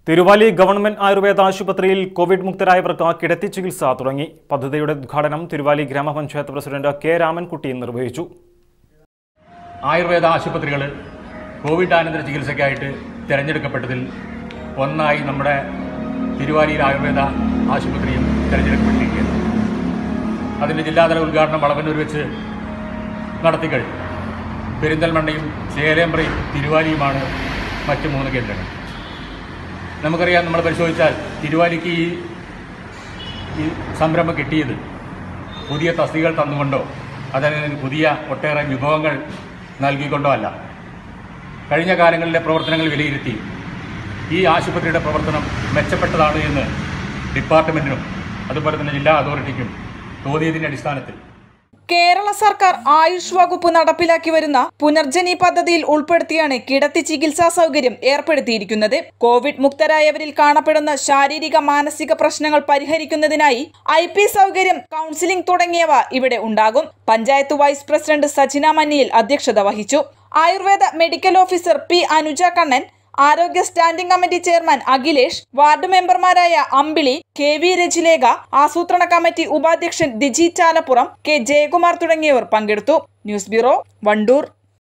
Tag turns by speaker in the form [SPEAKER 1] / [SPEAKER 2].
[SPEAKER 1] Thiruvali government Ayurveda ആശുപത്രിയിൽ Covid മുക്തരായവർക്ക് കിടത്തി ചികിത്സ തുടങ്ങി പദ്ധതിയുടെ ഉദ്ഘാടനം തിരുവാലി ഗ്രാമപഞ്ചായത്ത് പ്രസിഡന്റ് കെ രാമൻകുട്ടി നിർവഹിച്ചു
[SPEAKER 2] ആയുർവേദ ആശുപത്രികൾ കോവിഡ് അനന്തര ചികിത്സയ്ക്കായിട്ട് തിരഞ്ഞെടുക്കപ്പെട്ടതിൽ ഒന്നായി നമ്മുടെ തിരുവാലിയിൽ ആയുർവേദ ആശുപത്രിയും തിരഞ്ഞെടുക്കപ്പെട്ടിരിക്കുകയാണ് അതിൻ്റെ ജില്ലാതല ഉദ്ഘാടനം വളവന്നൂർ വെച്ച് നടത്തിക്കഴിഞ്ഞു പെരിന്തൽമണ്ണയും ചേലേമ്പ്രയും തിരുവാലിയുമാണ് മറ്റ് മൂന്ന് കേന്ദ്രങ്ങൾ നമുക്കറിയാം നമ്മൾ പരിശോധിച്ചാൽ തിരുവാലിക്ക് ഈ ഈ സംരംഭം കിട്ടിയത് പുതിയ തസ്തികകൾ തന്നുകൊണ്ടോ അതിന് പുതിയ ഒട്ടേറെ വിഭവങ്ങൾ നൽകിക്കൊണ്ടോ അല്ല കഴിഞ്ഞ കാലങ്ങളിലെ പ്രവർത്തനങ്ങൾ വിലയിരുത്തി ഈ ആശുപത്രിയുടെ പ്രവർത്തനം മെച്ചപ്പെട്ടതാണ് എന്ന് ഡിപ്പാർട്ട്മെൻറ്റിനും അതുപോലെ തന്നെ ജില്ലാ അതോറിറ്റിക്കും തോന്നിയതിൻ്റെ അടിസ്ഥാനത്തിൽ
[SPEAKER 3] കേരള സർക്കാർ ആയുഷ് വകുപ്പ് നടപ്പിലാക്കി വരുന്ന പുനർജനി പദ്ധതിയിൽ ഉൾപ്പെടുത്തിയാണ് കിടത്തി ചികിത്സാ സൗകര്യം ഏർപ്പെടുത്തിയിരിക്കുന്നത് കോവിഡ് മുക്തരായവരിൽ കാണപ്പെടുന്ന ശാരീരിക മാനസിക പ്രശ്നങ്ങൾ പരിഹരിക്കുന്നതിനായി ഐ പി സൗകര്യം കൗൺസിലിംഗ് തുടങ്ങിയവ ഇവിടെ ഉണ്ടാകും പഞ്ചായത്ത് വൈസ് പ്രസിഡന്റ് സജിന മന്നിയിൽ അധ്യക്ഷത വഹിച്ചു Ayurveda medical officer P Anuja Kannan ആരോഗ്യ standing committee chairman Akhilesh ward മെമ്പർമാരായ അമ്പിളി കെ വി രജിലേഖ ആസൂത്രണ കമ്മിറ്റി ഉപാധ്യക്ഷൻ ദിജി ചാലപ്പുറം കെ ജയകുമാർ തുടങ്ങിയവർ പങ്കെടുത്തു ന്യൂസ് ബ്യൂറോ വണ്ടൂർ